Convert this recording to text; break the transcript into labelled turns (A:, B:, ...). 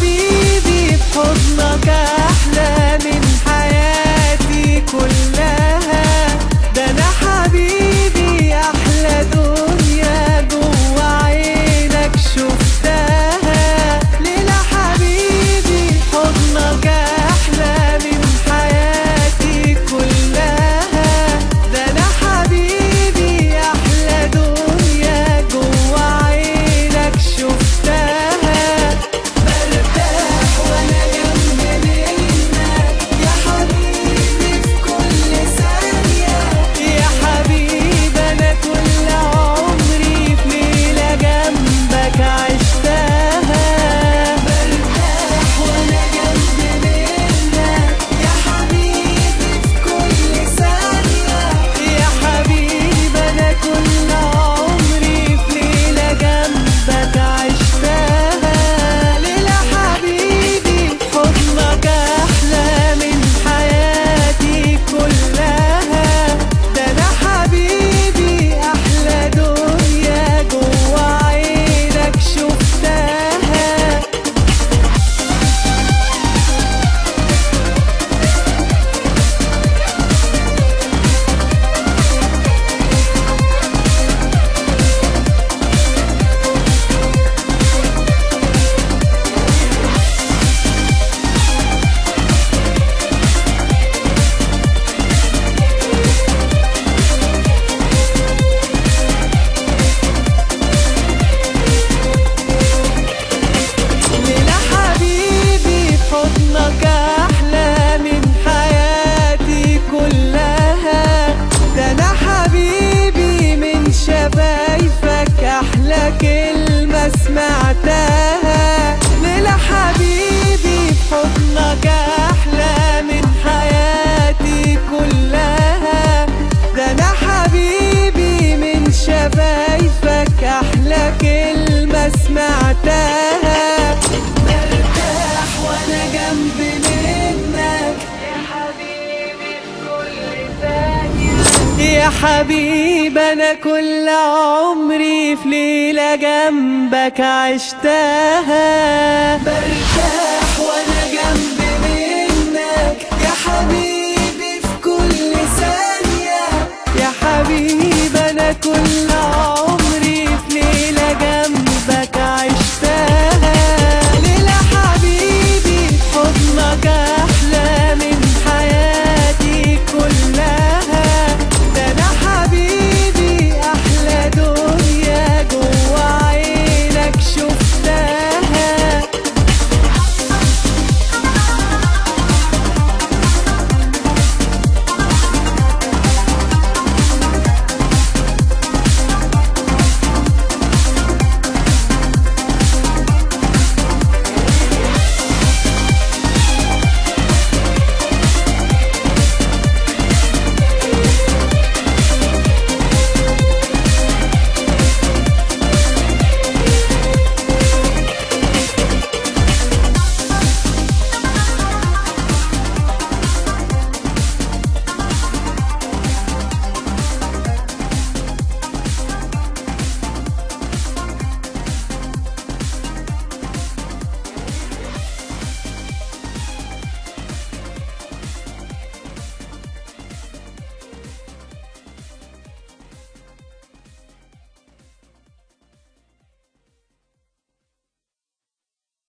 A: حبيبي في حضنك أحلى من حياتي كلها ده أنا حبيبي أحلى دنيا جوا عينك شفتها ليلى حبيبي في حضنك أحلى من حياتي كلها ده أنا حبيبي أحلى دنيا جوا عينك شفتها برتاح وأنا جنب منك يا حبيبي في كل ثانية يا حبيبي أنا كل عمري في ليلة جنبك عشتها برتاح وأنا جنب منك يا حبيبي في كل ثانية يا حبيبي أنا كل عمري في ليلة جنبك عشتها ليلة حبيبي في حضنك أحلى من حياتي كلها ده أنا حبيبي أحلى دنيا جوا عينك شفتها ليلى حبيبي في حضنك أحلى من حياتي كلها ده أنا حبيبي من شفايفك أحلى كلمة سمعتها ليلى حبيبي في حضنك أحلى من حياتي كلها ده أنا حبيبي من شفايفك أحلى كلمة سمعتها برتاح وأنا جنب منك يا حبيبي في كل ثانية يا حبيبي أنا كل عمري في ليلة جنبك عشتها